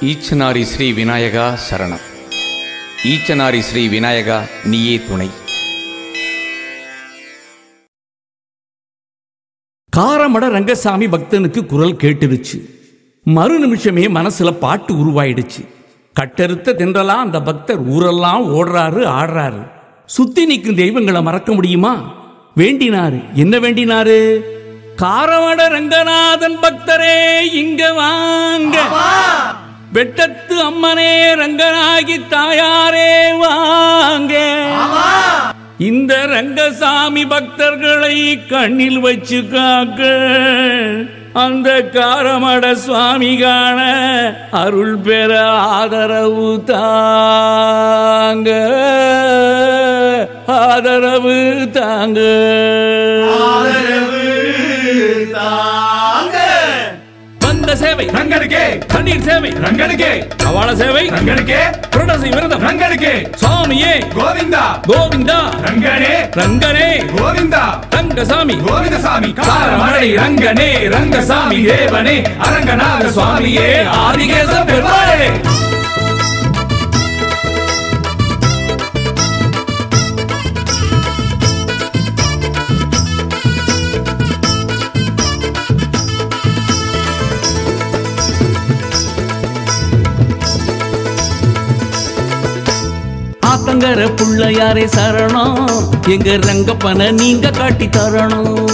ஈச்சனாரி ஸ்ரீ விநாயகா சரணம் ஈச்சனாரி ஸ்ரீ விநாயகா நீயே துணை காரமட ரங்கசாமி பக்தனுக்கு குரல் கேட்டுருச்சு மறு நிமிஷமே மனசுல பாட்டு உருவாயிடுச்சு கட்டறுத்த தென்றலா அந்த பக்தர் ஊரெல்லாம் ஓடுறாரு ஆடுறாரு சுத்தி நிற்கும் தெய்வங்களை மறக்க முடியுமா வேண்டினாரு என்ன வேண்டினாரு காரமட ரங்கநாதன் பக்தரே இங்க வாங்க வெட்டத்து அம்மனே ரங்கனாகி தாயாரே வாங்க இந்த ரங்கசாமி பக்தர்களை கண்ணில் வச்சு காக்க அந்த காரமட சுவாமி காண அருள் பெற ஆதரவு தாங்க ஆதரவு தாங்க வந்த சேவை ரங்கனுக்கே தண்ணீர் சேவை ரங்கனுக்கே கவால சேவை ரங்கனுக்கே புரடசி விரதம் ரங்கனுக்கே சுவாமியே கோவிந்தா கோவிந்தா ரங்கனே ரங்கனே கோவிந்தா ரங்கசாமி கோவிந்தசாமி காரமடை ரங்கனே ரங்கசாமி தேவனே அரங்கநாத சுவாமியே ஆதிகேச பெருமாளே ஆத்தங்கர புள்ளையாரே சரணம் எங்க ரங்கப்பன நீங்க காட்டி தரணும்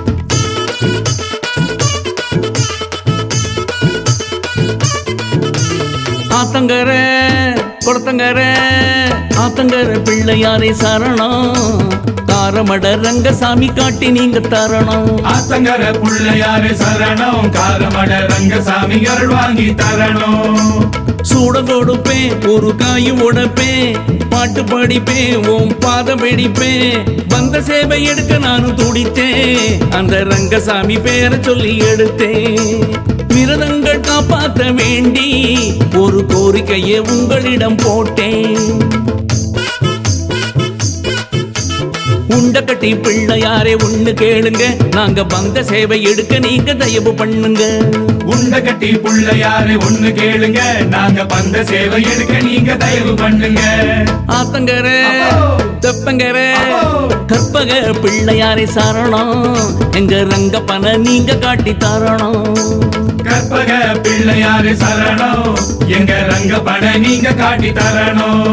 ஆத்தங்கர கொடுத்தங்கர ஆத்தங்கர பிள்ளையாரே சரணம் காரமட ரங்கசாமி காட்டி நீங்க தரணும் ஆத்தங்கர புள்ளையாரு சரணம் காரமட ரங்கசாமி அருள் வாங்கி தரணும் சூட கொடுப்பேன் ஒரு காயும் உடைப்பேன் பாட்டு படிப்பேன் ஓம் பாதம் வெடிப்பேன் வந்த சேவை எடுக்க நானும் துடித்தேன் அந்த ரங்கசாமி பேரை சொல்லி எடுத்தேன் விரதங்கள் காப்பாற்ற வேண்டி ஒரு கோரிக்கையை உங்களிடம் போட்டேன் உண்டக்கட்டி பிள்ளையாரே ஒண்ணு கேளுங்க நாங்க வந்த சேவை எடுக்க நீங்க தயவு பண்ணுங்க உண்ட கட்டி புள்ளையாரு ஒண்ணு கேளுங்க நாங்க பந்த சேவை எடுக்க நீங்க தயவு பண்ணுங்க ஆத்தங்கர அப்போ. தெப்பங்கர அப்போ. கற்பக பிள்ளையாரை சரணம் எங்க ரங்கப்பன நீங்க காட்டி தரணும் கற்பக பிள்ளையாரு சரணம் எங்க ரங்கப்பட நீங்க காட்டி தரணும்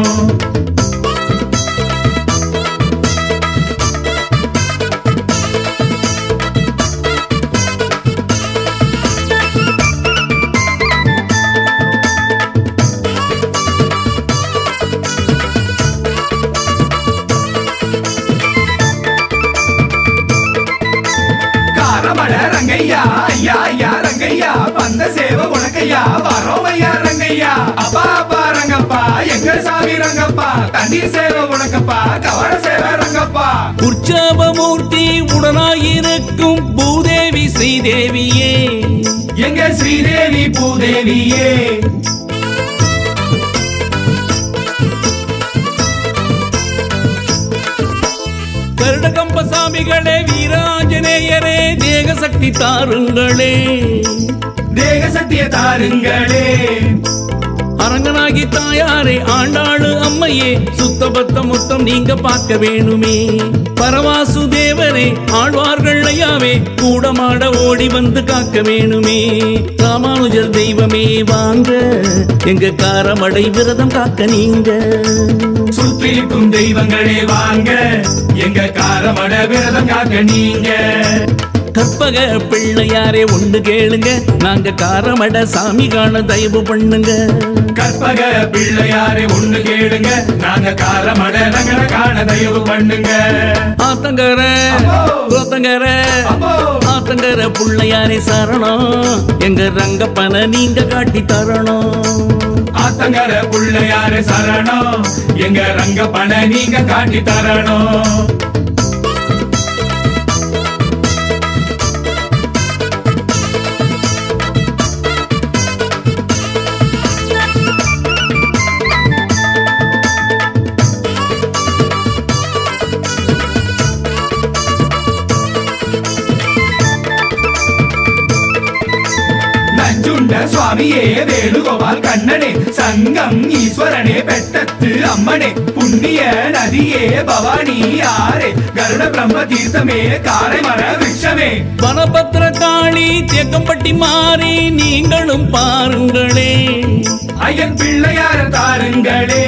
காரமட ரங்கையா ஐயா ஐயா ரங்கையா வந்த சேவை உனக்கையா வரோம் ஐயா ரங்கையா அப்பா அப்பா ரங்கப்பா எங்க சாமி ரங்கப்பா தண்ணீர் சேவை உனக்கப்பா கவன சேவை ரங்கப்பா உற்சவமூர்த்தி உடனாயிருக்கும் பூதேவி ஸ்ரீதேவியே எங்க ஸ்ரீதேவி பூதேவியே கருடகம்ப சாமிகளே வீராஞ்சநேயரே தேக சக்தி தாருங்களே தேக சத்திய தாருங்களே அரங்கனாகி தாயாரே ஆண்டாளு அம்மையே சுத்தபத்த மொத்தம் நீங்க பார்க்க வேணுமே பரவாசு தேவரே ஆழ்வார்கள் ஐயாவே கூடமாட ஓடி வந்து காக்க வேணுமே ராமானுஜர் தெய்வமே வாங்க எங்க காரமடை விரதம் காக்க நீங்க சுற்றிருக்கும் தெய்வங்களே வாங்க எங்க காரமட விரதம் காக்க நீங்க கற்பக பிள்ளையாரே ஒண்ணு கேளுங்க நாங்க காரமட சாமி காண தயவு பண்ணுங்க கற்பக பிள்ளையாரே ஒண்ணு கேளுங்க நாங்க காரமட ரங்கன காண தயவு பண்ணுங்க ஆத்தங்கர அப்போ. கோத்தங்கர அப்போ. ஆத்தங்கர புள்ளையாரே சரணம் எங்க ரங்கப்பன நீங்க காட்டி தரணும் ஆத்தங்கர பிள்ளையாரு சரணம் எங்க ரங்கப்பன நீங்க காட்டி தரணும் நஞ்சுண்ட சுவாமி சுவாமியே வேணுகோபால் கண்ணனே சங்கம் ஈஸ்வரனே பெட்டத்து அம்மனே புண்ணிய நதியே பவானி ஆரே கருட பிரம்ம தீர்த்தமே காரை மர விருட்சமே வனபத்திர காளி தேக்கம்பட்டி மாறி நீங்களும் பாருங்களே ஐயன் பிள்ளையார தாருங்களே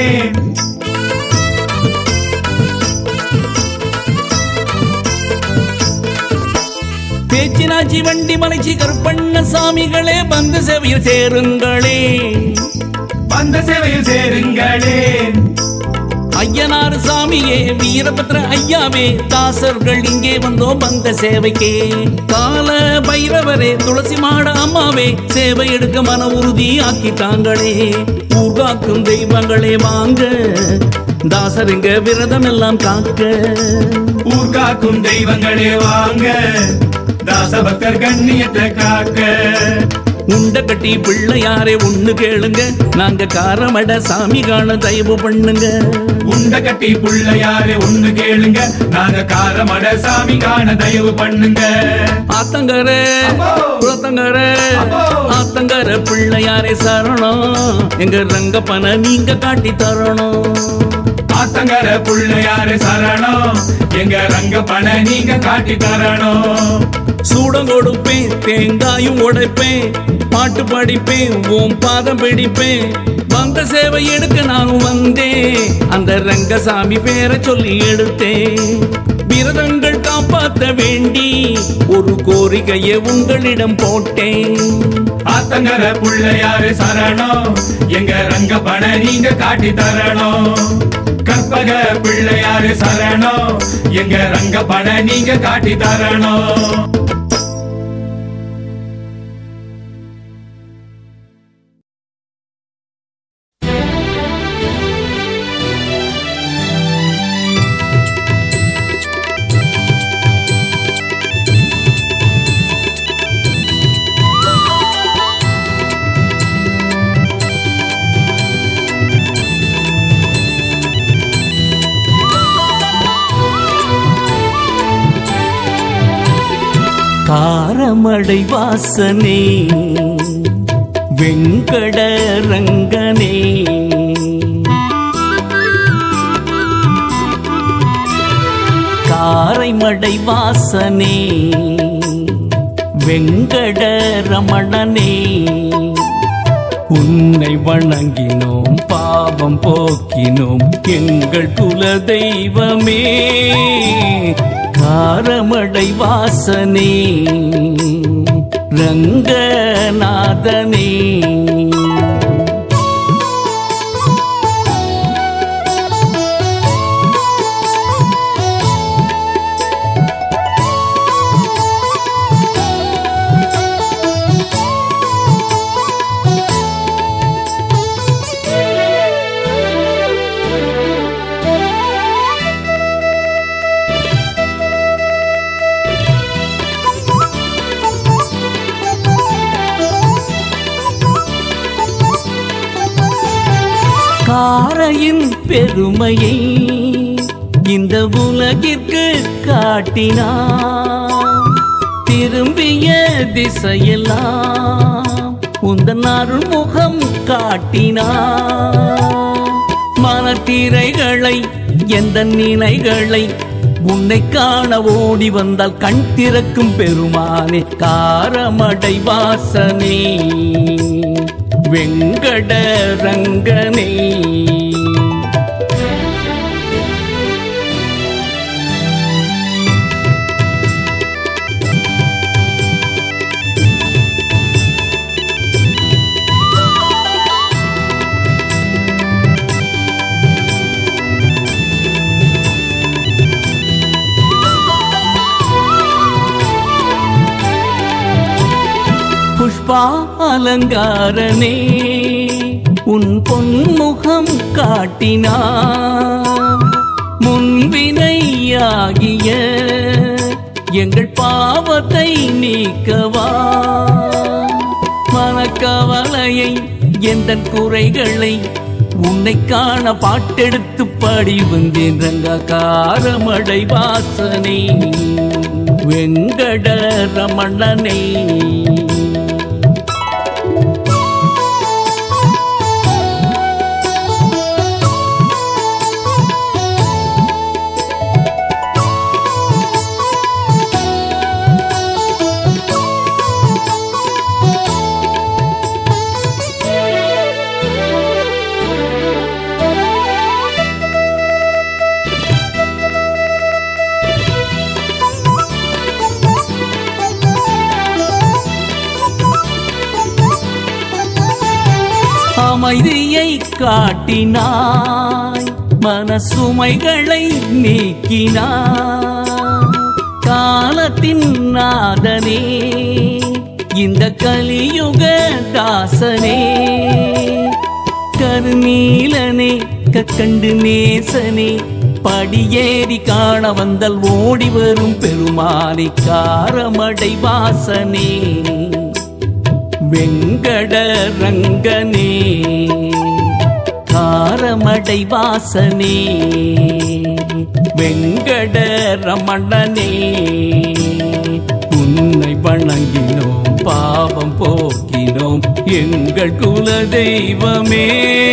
பேச்சினாச்சி வண்டி மலைச்சி கருப்பண்ண சாமிகளே வந்து சேவையில் சேருங்களே வந்த சேவையில் சேருங்களே ஐயனார் சாமியே வீரபத்ர ஐயாவே தாசர்கள் இங்கே வந்தோம் வந்த சேவைக்கே கால பைரவரே துளசி மாட அம்மாவே சேவை எடுக்க மன உறுதி ஆக்கிட்டாங்களே ஊர்காக்கும் தெய்வங்களே வாங்க தாசருங்க விரதம் எல்லாம் காக்க ஊர்காக்கும் தெய்வங்களே வாங்க தாசபக்தர் கண்ணியத்தை காக்க உண்ட கட்டி பிள்ளையாரே ஒண்ணு கேளுங்க நாங்க காரமட சாமி காண தயவு பண்ணுங்க உண்ட கட்டி புள்ளையாரே ஒண்ணு கேளுங்க நாங்க காரமட சாமி காண தயவு பண்ணுங்க ஆத்தங்கர அப்போ. குளத்தங்கர அப்போ. ஆத்தங்கர பிள்ளையாரே சரணம் எங்க ரங்கப்பன நீங்க காட்டி தரணும் ஆத்தங்கர புள்ளையாரே சரணம் எங்க ரங்க பண நீங்க காட்டி தரணும் சூடம் கொடுப்பேன் தேங்காயும் உடைப்பேன் பாட்டு படிப்பேன் ஓம் பாதம் பிடிப்பேன் வந்த சேவை எடுக்க நானும் வந்தேன் அந்த ரங்கசாமி பேரை சொல்லி எடுத்தேன் விரதங்கள் காப்பாத்த வேண்டி ஒரு கோரிக்கையை உங்களிடம் போட்டேன் ஆத்தங்கர புள்ளையாரே சரணம் எங்க ரங்க பண நீங்க காட்டி தரணும் கற்பக பிள்ளையாரே சரணம் எங்க ரங்க பண நீங்க காட்டி தரணும் காரமடை வாசனே வெங்கட ரங்கனே காரைமடை வாசனே வெங்கட ரமணனே உன்னை வணங்கினோம் பாவம் போக்கினோம் எங்கள் குல தெய்வமே காரமடை வாசனே ரங்கநாதனே காரையின் பெருமையை இந்த உலகிற்கு காட்டினார் திரும்பிய திசையெல்லாம் உந்தன் அருள்முகம் காட்டினார் மனத்திரைகளை எந்த நிலைகளை உன்னை காண ஓடி வந்தால் கண் திறக்கும் பெருமானே காரமடை வாசனே வெங்கட ரங்கனே புஷ்பா அலங்காரனே உன் பொன்முகம் காட்டினார் முன்வினையாகிய எங்கள் பாவத்தை நீக்கவா மனக்கவலையை எந்த குறைகளை உன்னை காண பாட்டெடுத்து பாடி வந்தேன் ரங்கா காரமடை வாசனை வெங்கட ரமணனே அமைதியை காட்டினாய் மனசுமைகளை நீக்கினாய் காலத்தின் நாதனே இந்த கலியுக தாசனே கருநீலனே கக்கண்டு நேசனே படியேறி காண வந்தல் ஓடி வரும் பெருமானை காரமடை வாசனே வெங்கட ரங்கனே காரமடை வாசனே வெங்கட ரமணனே உன்னை வணங்கினோம் பாவம் போக்கினோம் எங்கள் குல தெய்வமே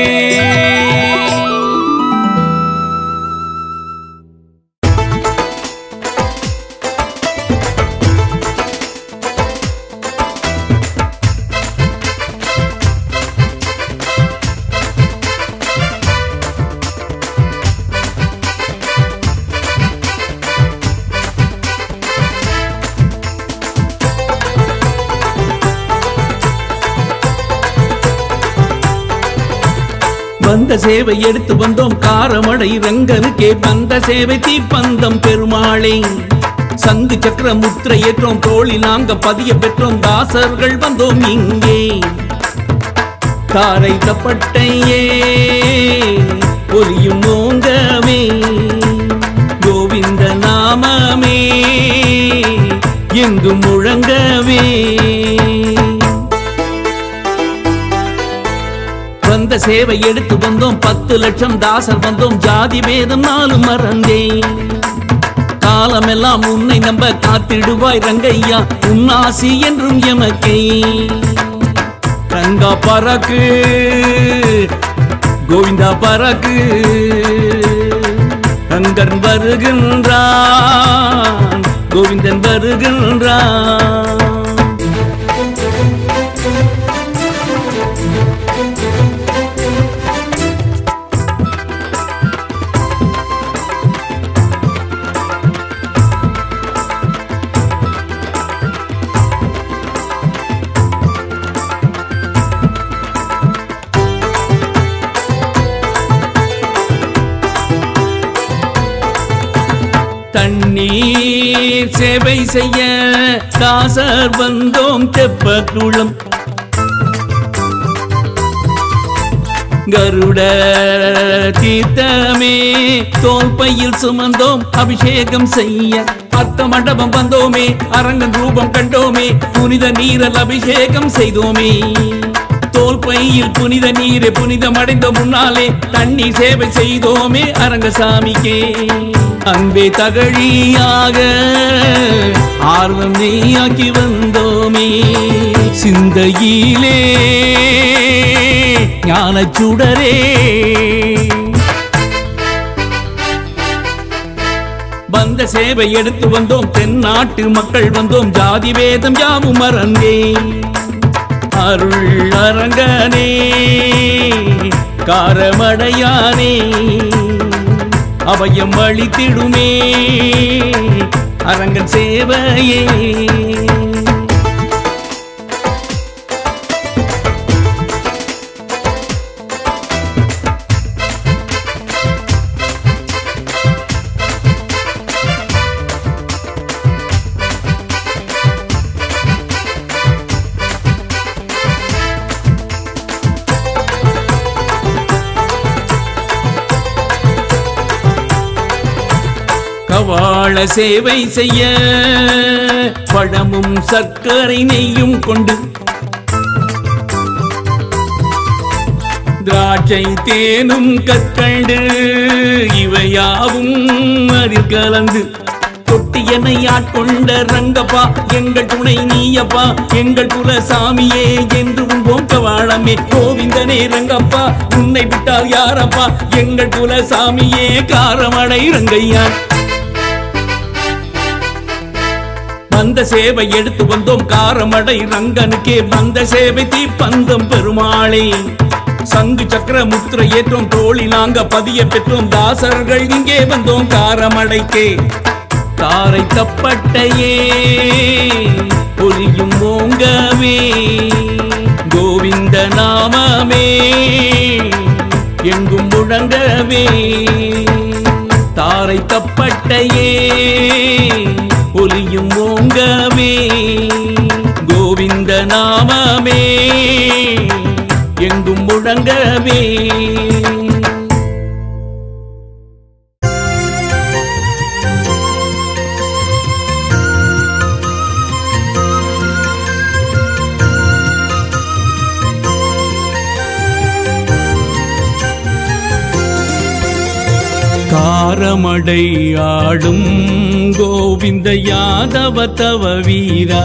வந்த சேவை எடுத்து வந்தோம் காரமடை ரங்கனுக்கே வந்த சேவை தீப்பந்தம் பெருமாளே சங்கு சக்கர முத்திரை ஏற்றோம் தோழி நாங்க பதிய பெற்றோம் தாசர்கள் வந்தோம் இங்கே காரை தப்பட்டையே ஒலியும் ஓங்கவே கோவிந்த நாமமே எங்கும் முழங்கவே வந்த சேவை எடுத்து வந்தோம் பத்து லட்சம் தாசர் வந்தோம் ஜாதி பேதம் நாலு மறந்தேன் காலமெல்லாம் உன்னை நம்ப காத்திடுவாய் ரங்கையா உன்னாசி என்றும் எமக்கே ரங்கா பறக்கு கோவிந்தா பறக்கு ரங்கன் வருகின்றான் கோவிந்தன் வருகின்றான் தண்ணீர் சேவை செய்ய தாசர் வந்தோம் தெப்பத்துளம் கருட தீர்த்தமே தோல் பையில் சுமந்தோம் அபிஷேகம் செய்ய அர்த்த மண்டபம் வந்தோமே அரங்கன் ரூபம் கண்டோமே புனித நீரல் அபிஷேகம் செய்தோமே தோல் பையில் புனித நீரை புனிதம் அடைந்த முன்னாலே தண்ணீர் சேவை செய்தோமே அரங்கசாமிக்கே அன்பே தகழியாக ஆர்வம் நீயாக்கி வந்தோமே சிந்தையிலே ஞானச் சுடரே வந்த சேவை எடுத்து வந்தோம் தென்னாட்டு மக்கள் வந்தோம் ஜாதி வேதம் யாவும் மறந்தே அருள் அரங்கனே காரமடையானே அபயம் அளித்திடுமே அரங்கன் சேவையே கவாள சேவை செய்ய பழமும் சர்க்கரை நெய்யும் கொண்டு திராட்சை தேனும் கற்கண்டு இவையாவும் அதில் கலந்து தொட்டியனை ஆட்கொண்ட ரங்கப்பா எங்கள் துணை நீயப்பா எங்கள் குல சாமியே என்று உன்போம் கவாளமே கோவிந்தனே ரங்கப்பா உன்னை விட்டால் யாரப்பா எங்கள் குல சாமியே காரமடை ரங்கையா வந்த சேவை எடுத்து வந்தோம் காரமடை ரங்கனுக்கே வந்த சேவை தீப்பந்தம் பெருமாளே சங்கு சக்கர முத்திரை ஏற்றோம் தோழி நாங்க பதிய பெற்றோம் தாசர்கள் இங்கே வந்தோம் காரமடைக்கே தாரை தப்பட்டையே பொலியும் ஓங்கவே கோவிந்த நாம நாமமே எங்கும் முழங்கவே தாரை தப்பட்டையே ஒலியும் ஓங்கவே கோவிந்த நாமமே எங்கும் முழங்கவே காரமடை ஆடும் கோவிந்த யாதவ தவ வீரா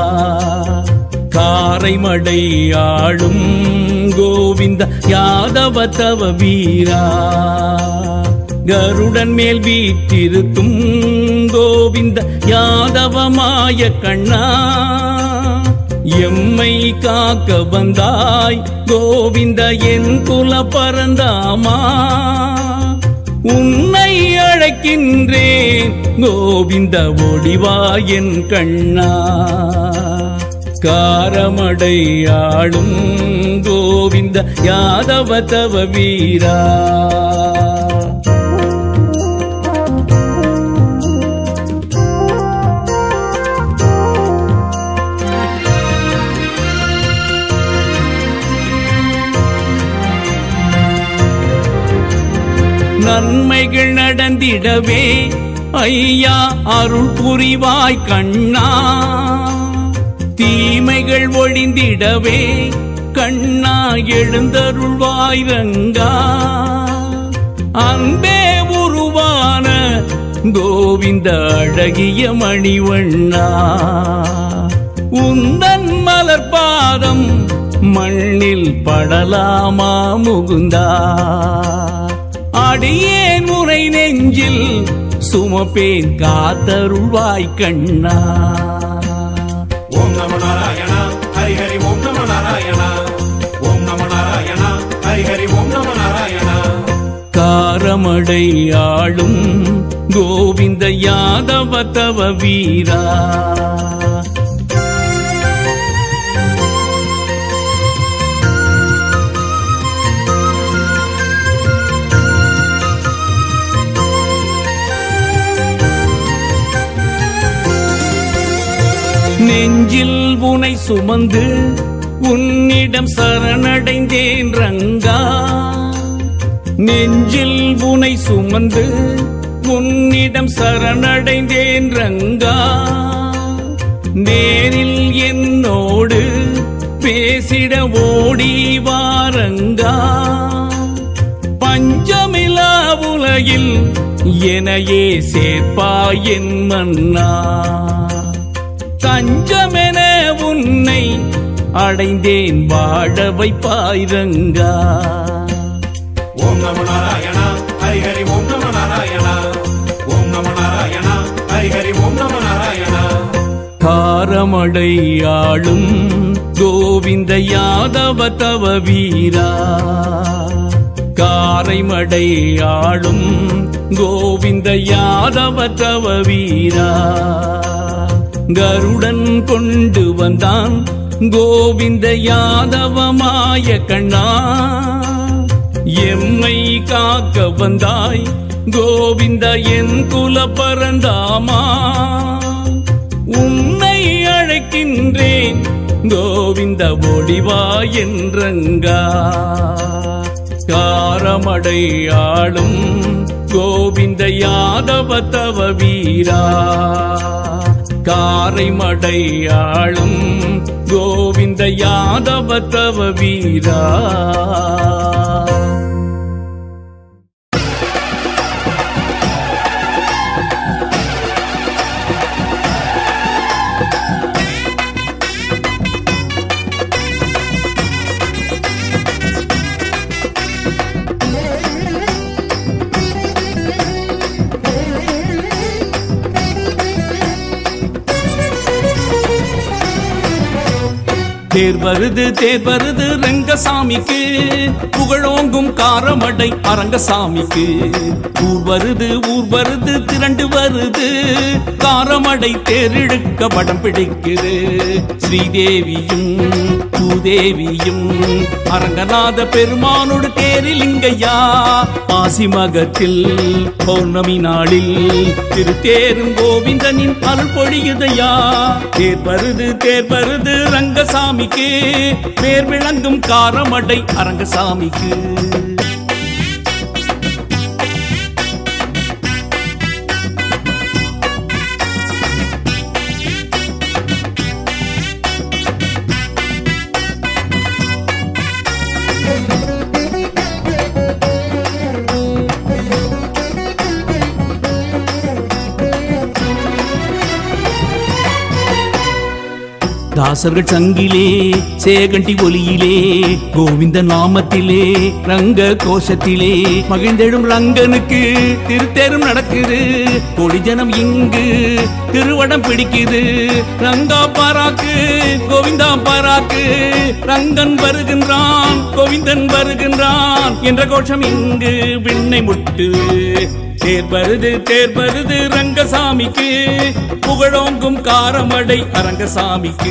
காரைமடை ஆடும் கோவிந்த யாதவ தவ வீரா கருடன் மேல் வீற்றிருக்கும் கோவிந்த யாதவமாய கண்ணா எம்மை காக்க வந்தாய் கோவிந்த என் குல பரந்தாமா உன்னை அழைக்கின்றேன் கோவிந்த ஒடிவா என் கண்ணா காரமடை ஆளும் கோவிந்த யாதவ தவ வீரா நன்மைகள் நடந்திடவே ஐயா அருள் புரிவாய் கண்ணா தீமைகள் ஒழிந்திடவே கண்ணா எழுந்தருள்வாய் ரங்கா அன்பே உருவான கோவிந்த அழகிய மணிவண்ணா உந்தன் மலர் பாதம் மண்ணில் படலாமா முகுந்தா அடியேன் முறை நெஞ்சில் சுமப்பேன் காத்தருள்வாய் கண்ணா ஓம் நம நாராயணா ஹரி ஹரி ஓம் நம நாராயணா ஓம் நம நாராயணா ஹரி ஹரி ஓம் நம நாராயணா காரமடை ஆளும் கோவிந்த யாதவ தவ வீரா நெஞ்சில் உனை சுமந்து உன்னிடம் சரணடைந்தேன் ரங்கா நெஞ்சில் உனை சுமந்து உன்னிடம் சரணடைந்தேன் ரங்கா நேரில் என்னோடு பேசிட ஓடி வாரங்கா பஞ்சமிலா உலகில் எனையே சேர்ப்பாய் என் மன்னா தஞ்சமென உன்னை அடைந்தேன் வாழ வைப்பாய் ரங்கா ஓம் நம நாராயணா ஹரி ஹரி ஓம் நம நாராயணா ஓம் நம நாராயணா ஹரி ஹரி ஓம் நம நாராயணா காரமடை ஆளும் கோவிந்த யாதவ தவ வீரா காரைமடை ஆளும் கோவிந்த யாதவ தவ வீரா கருடன் கொண்டு வந்தான் கோவிந்த யாதவமாய கண்ணா எம்மை காக்க வந்தாய் கோவிந்த என் குல பரந்தாமா உன்னை அழைக்கின்றேன் கோவிந்த ஒடிவா என்றங்கா காரமடை ஆளும் கோவிந்த யாதவ தவ வீரா காரைமடை ஆளும் கோவிந்த யாதவ தவ வீரா தேர் வருது தேர் வருது ரங்கசாமிக்கு புகழோங்கும் காரமடை அரங்கசாமிக்கு ஊர் வருது ஊர் வருது திரண்டு வருது காரமடை தேரிழுக்க படம் பிடிக்குது ஸ்ரீதேவியும் பூதேவியும் அரங்கநாத பெருமானோடு தேரிலிங்கையா பாசிமகத்தில் பௌர்ணமி நாளில் திருத்தேரும் கோவிந்தனின் அருள் பொழியுதையா தேர் வருது தேர் வருது ரங்கசாமிக்கு பேர் விளங்கும் காரமடை அரங்கசாமிக்கு தாசர்கள் சங்கிலே சேகண்டி ஒலியிலே கோவிந்த நாமத்திலே ரங்க கோஷத்திலே மகிழ்ந்தெழும் ரங்கனுக்கு திருத்தேரும் நடக்குது கொடிஜனம் இங்கு திருவடம் பிடிக்குது ரங்கா பாராக்கு கோவிந்தா பாராக்கு ரங்கன் வருகின்றான் கோவிந்தன் வருகின்றான் என்ற கோஷம் இங்கு விண்ணை முட்டு தேர் வருது தேர் வருது ரங்கசாமிக்கு புகழோங்கும் காரமடை அரங்கசாமிக்கு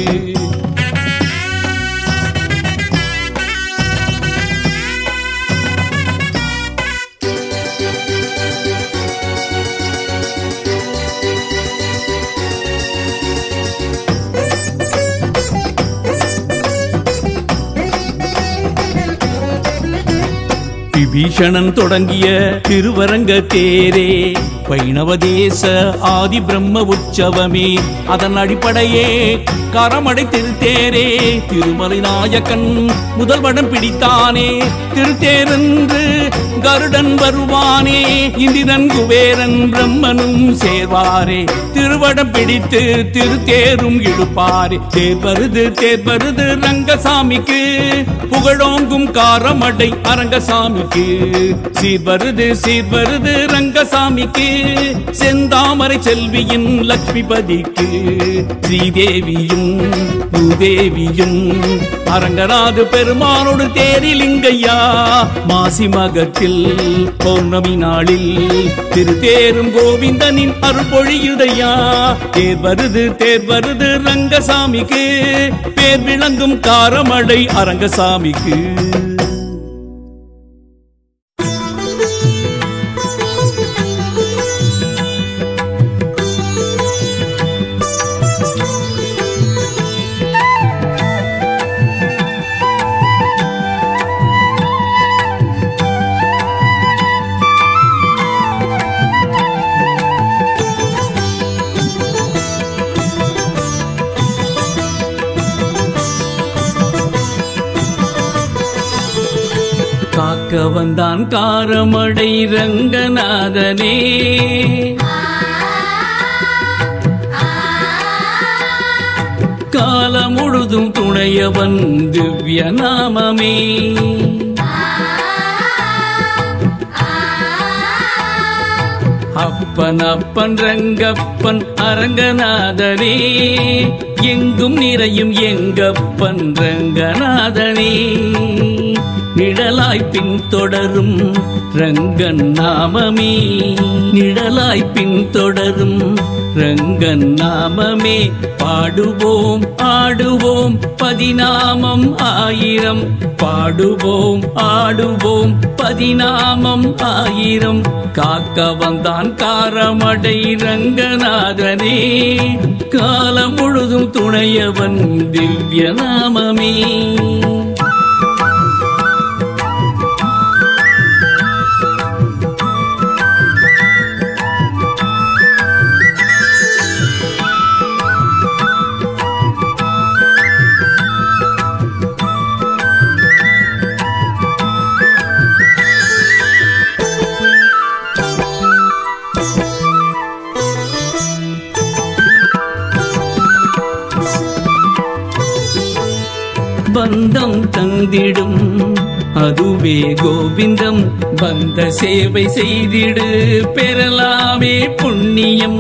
விபீஷணன் தொடங்கிய திருவரங்க தேரே வைணவதேச ஆதி பிரம்ம உற்சவமே அதன் அடிப்படையே கரமடை திருத்தேரே திருமலை நாயக்கன் முதல் வடம் பிடித்தானே திருத்தேரென்று கருடன் வருவானே இந்திரன் குபேரன் பிரம்மனும் சேர்வாரே திருவடம் பிடித்து திருத்தேரும் இழுப்பாரே தேர் வருது தேர் வருது ரங்கசாமிக்கு புகழோங்கும் காரமடை அரங்கசாமிக்கு சீர் வருது சீர் வருது ரங்கசாமிக்கு செந்தாமரை செல்வியின் லட்சுமிபதிக்கு ஸ்ரீதேவியும் பூதேவியும் அரங்கநாத பெருமானோடு தேரிலிங்கையா மாசி மகத்தில் பௌர்ணமி நாளில் திருத்தேரும் கோவிந்தனின் அருள்பொழியுதையா தேர் வருது தேர் வருது ரங்கசாமிக்கு பேர் விளங்கும் காரமடை அரங்கசாமிக்கு காக்க வந்தான் காரமடை ரங்கநாதனே காலம் முழுதும் துணையவன் திவ்ய நாமமே அப்பன் அப்பன் ரங்கப்பன் அரங்கநாதனே எங்கும் நிறையும் எங்கப்பன் ரங்கநாதனே நிழலாய் பின் தொடரும் ரங்கன் நாமமே நிழலாய் பின் தொடரும் ரங்கன் நாமமே பாடுவோம் ஆடுவோம் பதினாமம் ஆயிரம் பாடுவோம் ஆடுவோம் பதினாமம் ஆயிரம் காக்க வந்தான் காரமடை ரங்கநாதனே காலம் முழுதும் துணையவன் திவ்ய நாமமே பந்தம் தந்திடும் அதுவே கோவிந்தம் பந்த சேவை செய்திடு பெறலாமே புண்ணியம்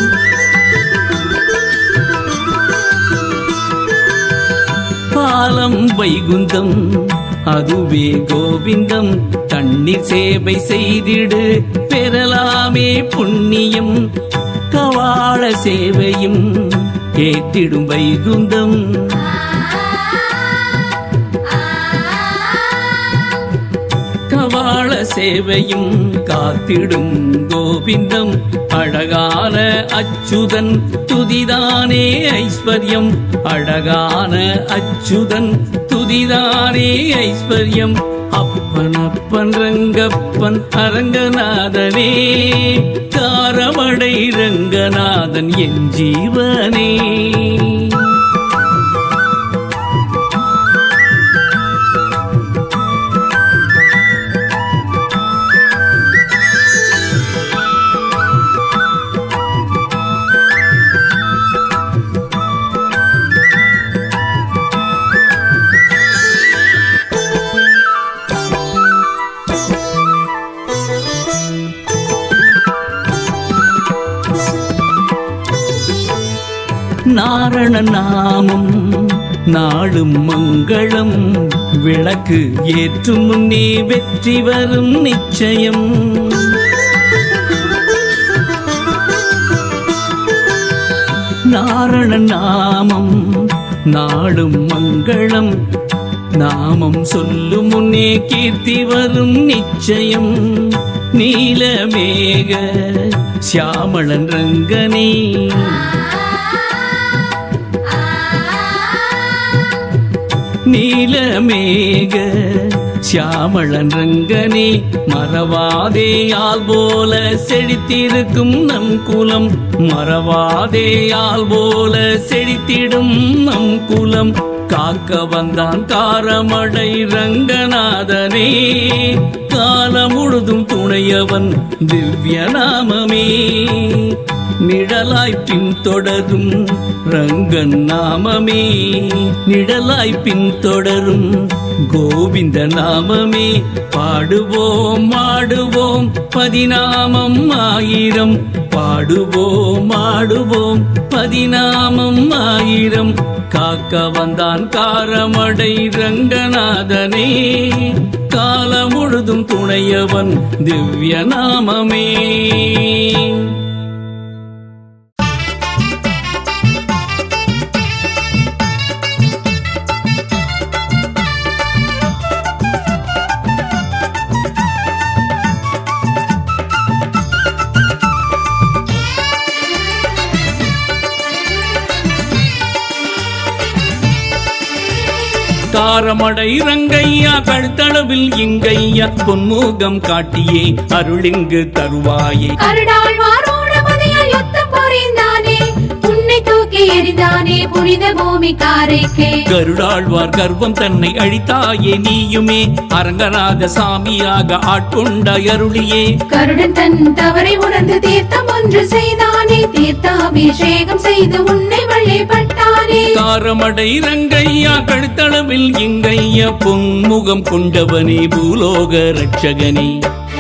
பாலம் வைகுந்தம் அதுவே கோவிந்தம் தண்ணீர் சேவை செய்திடு பெறலாமே புண்ணியம் கவாள சேவையும் கேட்டிடும் வைகுந்தம் மணவாள சேவையும் காத்திடும் கோவிந்தம் அழகான அச்சுதன் துதிதானே ஐஸ்வர்யம் அழகான அச்சுதன் துதிதானே ஐஸ்வர்யம் அப்பன் அப்பன் ரங்கப்பன் அரங்கநாதனே காரமடை ரங்கநாதன் என் ஜீவனே நாரண நாமம் நாளும் மங்களம் விளக்கு ஏற்றும் முன்னே வெற்றி வரும் நிச்சயம் நாரண நாமம் நாளும் மங்களம் நாமம் சொல்லும் முன்னே கீர்த்தி வரும் நிச்சயம் நீலமேக சியாமளன் ரங்கனே நீலமேக சியாமளன் ரங்கனே மறவாதேயால் போல செழித்திருக்கும் நம் குலம் மறவாதேயால் போல செழித்திடும் நம் குலம் காக்க வந்தான் காரமடை ரங்கநாதனே காலம் முழுதும் துணையவன் திவ்ய நாமமே நிழலாய் பின்தொடரும் ரங்கன் நாமமே நிழலாய் பின்தொடரும் கோவிந்த நாமமே பாடுவோம் ஆடுவோம் பதினாமம் ஆயிரம் பாடுவோம் ஆடுவோம் பதினாமம் ஆயிரம் காக்க வந்தான் காரமடை ரங்கநாதனே காலம் முழுதும் துணையவன் திவ்ய நாமமே காரமடை ரங்கையா கழுத்தளவில் இங்கையா பொன்முகம் காட்டியே அருளிங்கு தருவாயே கருடாழ்வாரோட மதையால் யுத்தம் புரிந்தானே உன்னை தூக்கி எறிந்தானே புனித பூமி காரைக்கே கருடாழ்வார் கர்வம் தன்னை அழித்தாயே நீயுமே அரங்கநாத சாமியாக ஆட்கொண்ட அருளியே கருடன் தன் தவறை உணர்ந்து தீர்த்தம் ஒன்று செய்தானே தீர்த்தாபிஷேகம் செய்து உன்னை வழிபட்டானே காரமடை ரங்கையா கழுத்தளவில் இங்கையா பொன்முகம் கொண்டவனே பூலோக ரட்சகனே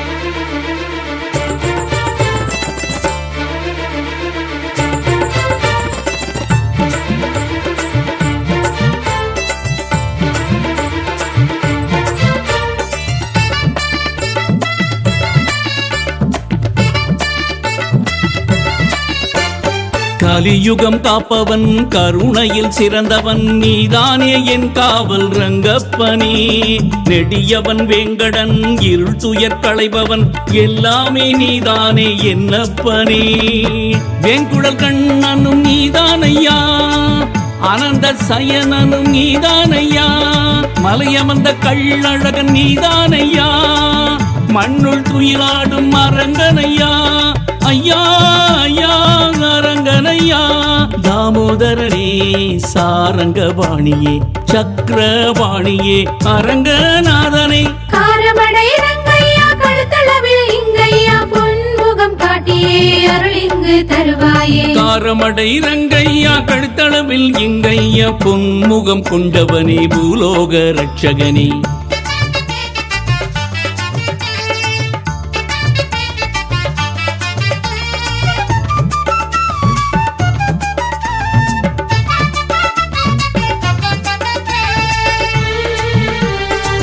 கலியுகம் காப்பவன் கருணையில் சிறந்தவன் நீதானே என் காவல் ரங்கப்பனே நெடியவன் வேங்கடன் இருள் துயர் களைபவன் எல்லாமே நீதானே என்னப்பனே வேங்குழல் கண்ணனும் நீதானையா அனந்த சயனனும் நீதானையா மலையமர்ந்த கள்ளழகன் நீதானையா மண்ணுள் துயிலாடும் அரங்கனையா ஐயா ஐயா அரங்கனையா தாமோதரனே சாரங்கபாணியே சக்கரபாணியே அரங்கநாதனே காரமடை ரங்கையா கழுத்தளவில் இங்கையா பொன்முகம் காட்டியே அருளிங்கு தருவாயே காரமடை ரங்கையா கழுத்தளவில் இங்கையா பொன்முகம் கொண்டவனே பூலோக ரட்சகனே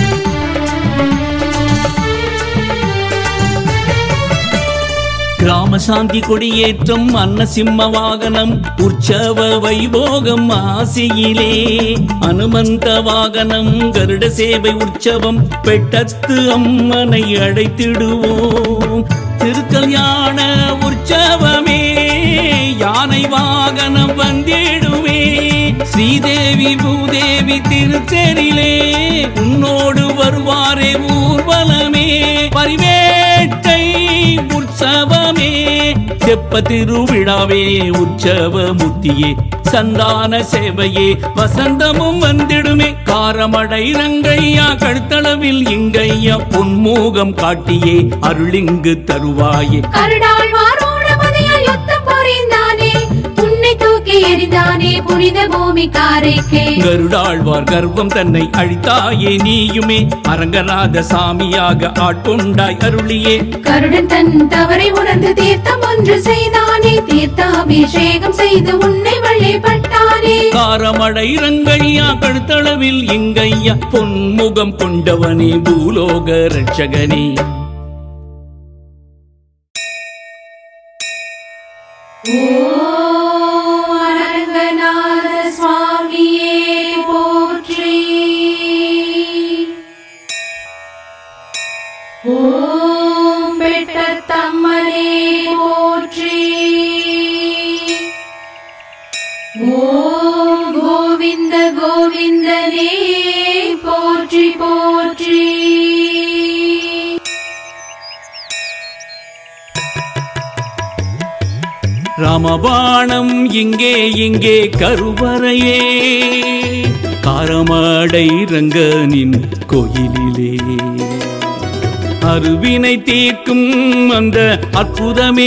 கிராம ராமசாந்தி கொடியேற்றம் அன்ன சிம்ம வாகனம் உற்சவ வைபோகம் ஆசியிலே அனுமந்த வாகனம் கருட சேவை உற்சவம் பெட்டத்து அம்மனை அழைத்திடுவோம் திருக்கல்யாண உற்சவமே யானை வாகனம் வந்திடுமே ஸ்ரீதேவி பூதேவி திருத்தேரிலே உன்னோடு வருவாரே ஊர்வலமே பரிவேட்டை உற்சவமே தெப்ப திருவிழாவே உற்சவ முத்தியே சந்தான சேவையே வசந்தமும் வந்திடுமே காரமடை ரங்கையா கழுத்தளவில் இங்கையா பொன்மூகம் காட்டியே அருளிங்கு தருவாயே கருடாழ்வாரோட மதையால் யுத்தம் புரிந்தானே உன்னை தூக்கி எறிந்தானே புனித பூமி காரைக்கே கருடாழ்வார் கர்வம் தன்னை அழித்தாயே நீயுமே அரங்கநாத சாமியாக ஆட்கொண்டாய் அருளியே கருடன் தன் தவறை உணர்ந்து தீர்த்தம் ஒன்று செய்தானே தீர்த்தாபிஷேகம் செய்து உன்னை வழிபட்டானே காரமடை ரங்கையா கழுத்தளவில் இங்கையா பொன்முகம் கொண்டவனே பூலோக ரட்சகனே ஓம் அரங்கநாத சுவாமியே போற்றி ஓம் பெட்டத்தம்மனே போற்றி ஓம் கோவிந்த கோவிந்தனே போற்றி போற்றி ராமபாணம் இங்கே இங்கே கருவறையே காரமடை ரங்கனின் கோயிலிலே அருவினை தீர்க்கும் அந்த அற்புதமே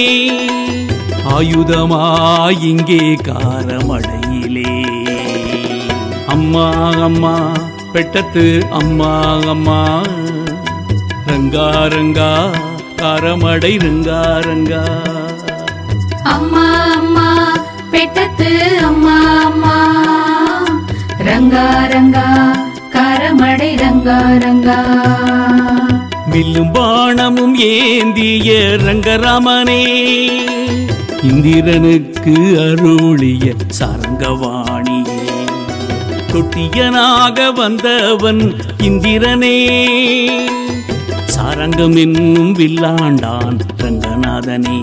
ஆயுதமாய் இங்கே காரமடையிலே அம்மா அம்மா பெட்டத்து அம்மா அம்மா ரங்கா ரங்கா காரமடை ரங்கா ரங்கா அம்மா அம்மா பெட்டத்து அம்மா அம்மா ரங்கா ரங்கா காரமடை ரங்கா ரங்கா வில்லும் பாணமும் ஏந்திய ரங்கராமனே இந்திரனுக்கு அருளிய சாரங்கவாணியே தொட்டியனாக வந்தவன் இந்திரனே சாரங்கம் என்னும் வில்லாண்டான் ரங்கநாதனே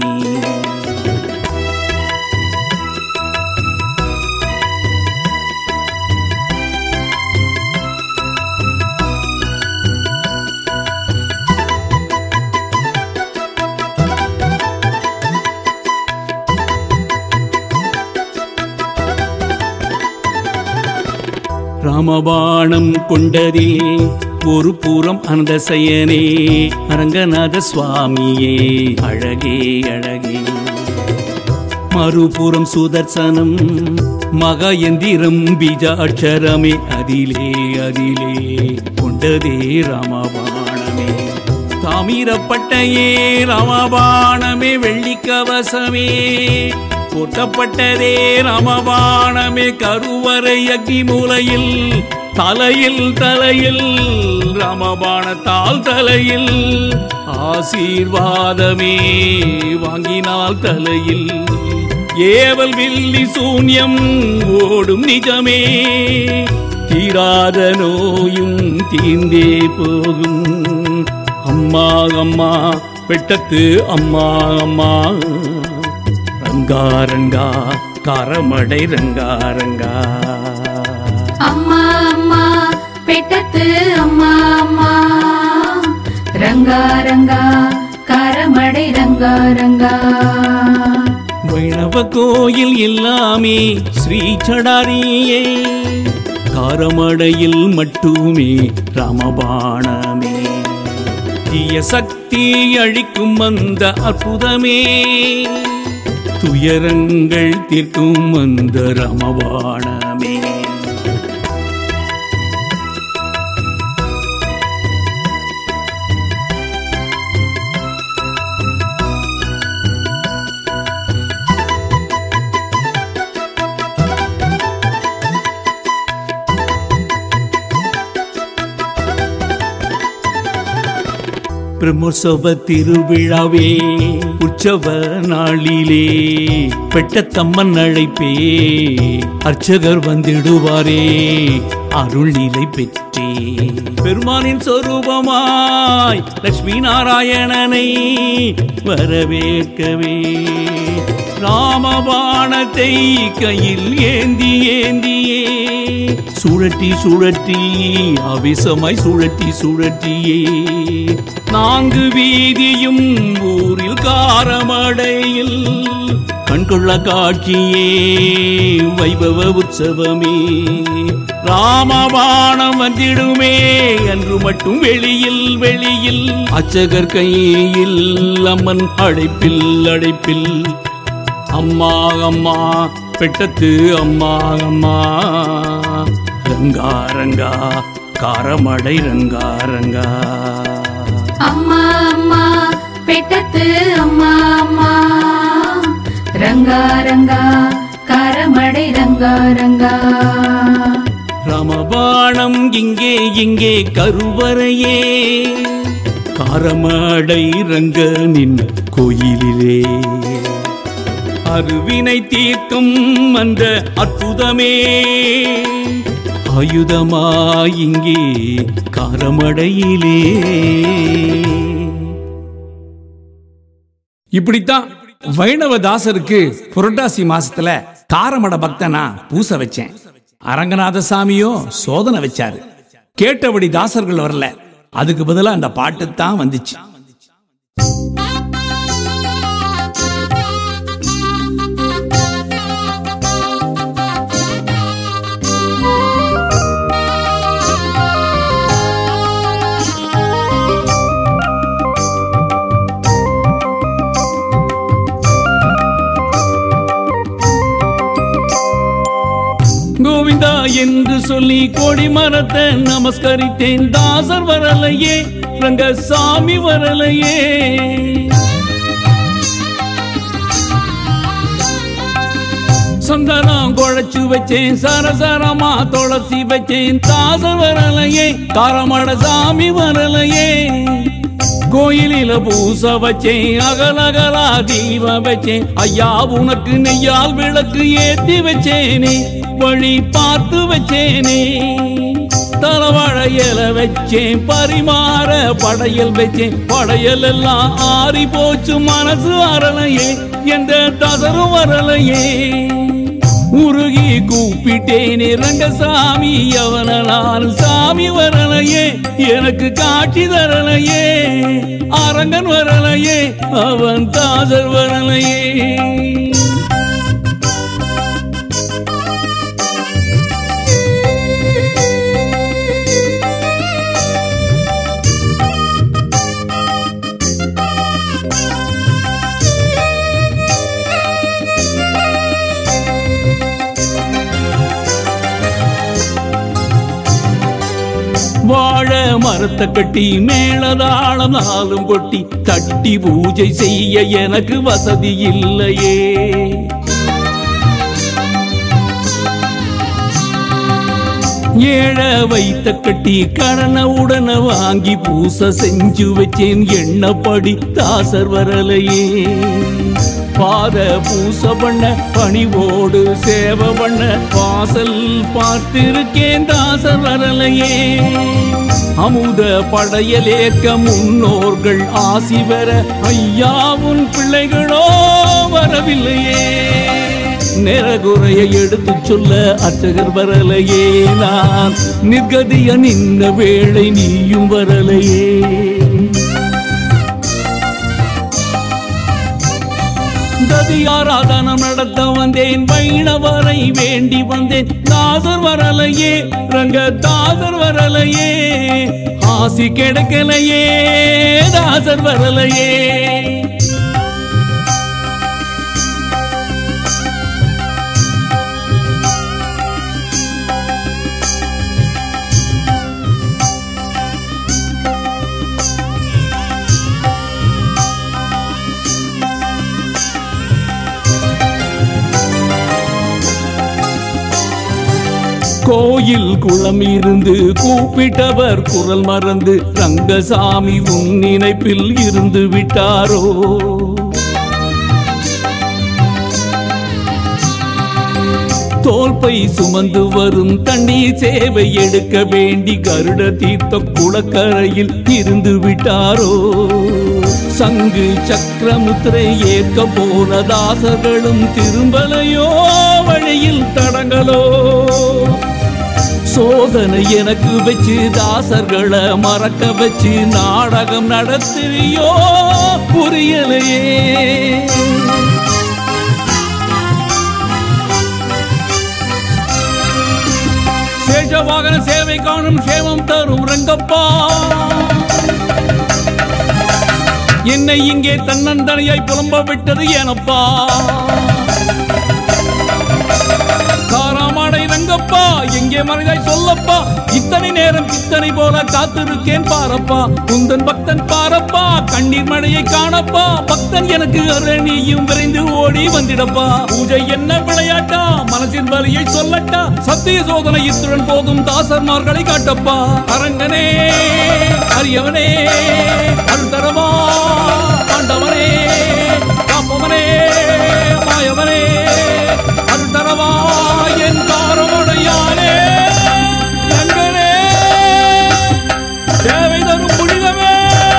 ராமபாணம் கொண்டதே ஒரு புறம் அனந்தசயனே அரங்கநாத சுவாமியே அழகே அழகே மறுபுறம் சுதர்சனம் மகயந்திரம் பீஜாட்சரமே அதிலே அதிலே கொண்டதே ராமபாணமே தாமிரப்பட்டையே ராமபாணமே வெள்ளிக்கவசமே போட்டப்பட்டதே ராமபாணமே கருவறை அக்னி மூலையில் தலையில் தலையில் ராமபாணத்தால் தலையில் ஆசீர்வாதமே வாங்கினால் தலையில் ஏவல் வில்லி சூன்யம் ஓடும் நிஜமே தீராத நோயும் தீர்ந்தே போகும் அம்மா அம்மா வெட்டத்து அம்மா அம்மா ரங்கா ரங்கா காரமடை ரங்கா ரங்கா அம்மா அம்மா பெட்டத்து அம்மா அம்மா ரங்கா ரங்கா காரமடை ரங்கா ரங்கா வைணவ கோயில் எல்லாமே ஸ்ரீ சடாரியே காரமடையில் மட்டுமே ராமபாணமே தீய சக்தி அழிக்கும் அந்த அற்புதமே துயரங்கள் தீர்க்கும் அந்த ராமபாணமே பிரம்மோற்சவ திருவிழாவே உற்சவ நாளிலே பெட்டத்தம்மன் அழைப்பே அர்ச்சகர் வந்திடுவாரே அருள் நிலை பெற்றே பெருமானின் சொரூபமாய் லட்சுமி நாராயணனை வரவேற்கவே ராமபாணத்தை கையில் ஏந்தி ஏந்தியே சுழற்றி சுழற்றி அவிசமாய் சுழற்றி சுழற்றியே நான்கு வீதியும் ஊரில் காரமடையில் கண்கொள்ள காட்சியே வைபவ உற்சவமே ராமபாணம் வந்திடுமே அன்று மட்டும் வெளியில் வெளியில் அச்சகர் கையில் அம்மன் அழைப்பில் அழைப்பில் அம்மா அம்மா பெட்டத்து அம்மா அம்மா ரங்கா ரங்கா காரமடை ரங்கா ரங்கா அம்மா அம்மா பெட்டத்து அம்மா அம்மா ரங்கா ரங்கா கரமடை ரங்கா ரங்கா ராமபாணம் இங்கே இங்கே கருவறையே காரமடை ரங்கனின் கோயிலிலே அருவினை தீர்க்கும் அந்த அற்புதமே ஆயுதமாய் இங்கே காரமடையிலே இப்படித்தான் வைணவதாசருக்கு புரட்டாசி மாசத்துல காரமட பக்தனா பூச வச்சேன் அரங்கநாத சாமியோ சோதனை வச்சாரு கேட்டபடி தாசர்கள் வரல அதுக்கு பதிலா அந்த பாட்டு தான் வந்துச்சு கோவிந்தா என்று சொல்லி கொடி மரத்தை நமஸ்கரித்தேன் தாசர் வரலையே ரங்கசாமி வரலையே சந்தனம் குழைச்சு வச்சேன் சரசரமா துளசி வச்சேன் தாசர் வரலையே காரமட சாமி வரலையே கோயிலில பூச வச்சேன் அகலகலா தீபம் வச்சேன் ஐயா உனக்கு நெய்யால் விளக்கு ஏத்தி வச்சேனே வழி பார்த்து வச்சேனே தலவாழையல வச்சேன் பரிமாற படையல் வச்சேன் படையல் எல்லாம் ஆறி போச்சு மனசு வரலையே எந்த தசரும் வரலையே உருகி கூப்பிட்டேனே ரங்கசாமி அவனால் சாமி வரலையே எனக்கு காட்சி தரலையே அரங்கன் வரலையே அவன் தாசர் வரலையே வாழ மரத்தை கட்டி மேளதாளம் நாளும் கொட்டி தட்டி பூஜை செய்ய எனக்கு வசதி இல்லையே ஏழ வைத்த கட்டி கடனை உடனே வாங்கி பூச செஞ்சு வச்சேன் எண்ணப்படி தாசர் வரலையே பாத பூச பண்ண பணிவோடு சேவை பண்ண வாசல் பார்த்திருக்கேன் தாசர் வரலையே அமுத படையலேற்க முன்னோர்கள் ஆசி பெற ஐயா உன் பிள்ளைகளோ வரவில்லையே நிறகுறைய எடுத்து சொல்ல அர்ச்சகர் வரலையே நான் நிர்கதிய நின்ற வேளை நீயும் வரலையே ததியாராதனம் நடத்த வந்தேன் வைணவரை வேண்டி வந்தேன் தாசர் வரலையே ரங்க தாசர் வரலையே ஆசி கிடைக்கலையே தாசர் வரலையே கோயில் குளம் இருந்து கூப்பிட்டவர் குரல் மறந்து ரங்கசாமி உன் நினைப்பில் இருந்து விட்டாரோ தோல்பை சுமந்து வரும் தண்ணீர் சேவை எடுக்க வேண்டி கருட தீர்த்த குளக்கரையில் இருந்து விட்டாரோ சங்கு சக்கரமுத்திரை ஏற்க போன தாசர்களும் திரும்பலையோ வழியில் தடங்களோ சோதனை எனக்கு வச்சு தாசர்களை மறக்க வச்சு நாடகம் நடத்துறியோ புரியலையே சேஷவாகன சேவை காணும் சேவம் தரும் ரங்கப்பா என்னை இங்கே தன்னந்தனையாய் புலம்ப விட்டது ஏனப்பா காராமாடை ரங்கப்பா எங்கே மறைதாய் சொல்லப்பா இத்தனை நேரம் இத்தனை போல காத்திருக்கேன் பாரப்பா குந்தன் பக்தன் பாரப்பா கண்ணீர் மழையை காணப்பா பக்தன் எனக்கு அரணியும் விரைந்து ஓடி வந்திடப்பா பூஜை என்ன விளையாட்டா மனசின் வலியை சொல்லட்டா சத்திய சோதனை இத்துடன் போதும் தாசர்மார்களை காட்டப்பா அரங்கனே அரியவனே அருள்தரவா ஆண்டவனே காப்பவனே மாயவனே அருள்தரவா என் காரமுடையானே ரங்கனே தேவை தரும் புனிதமே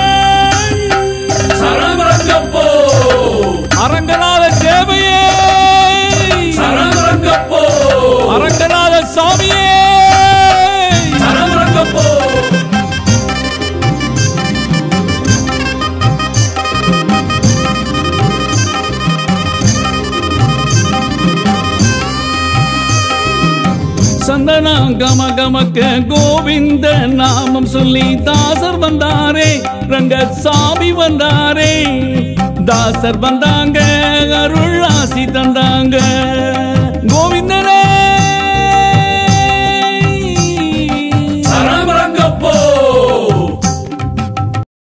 சரணரங்கப்போ அரங்கநாத சேவையே சரணரங்கப்போ அரங்கநாத சாமியே சரணரங்கப்போ சந்தனா கம கமக்க கோவிந்த நாமம் சொல்லி தாசர் வந்தாரே ரங்கசாமி வந்தாரே தாசர் வந்தாங்க அருள் ஆசி தந்தாங்க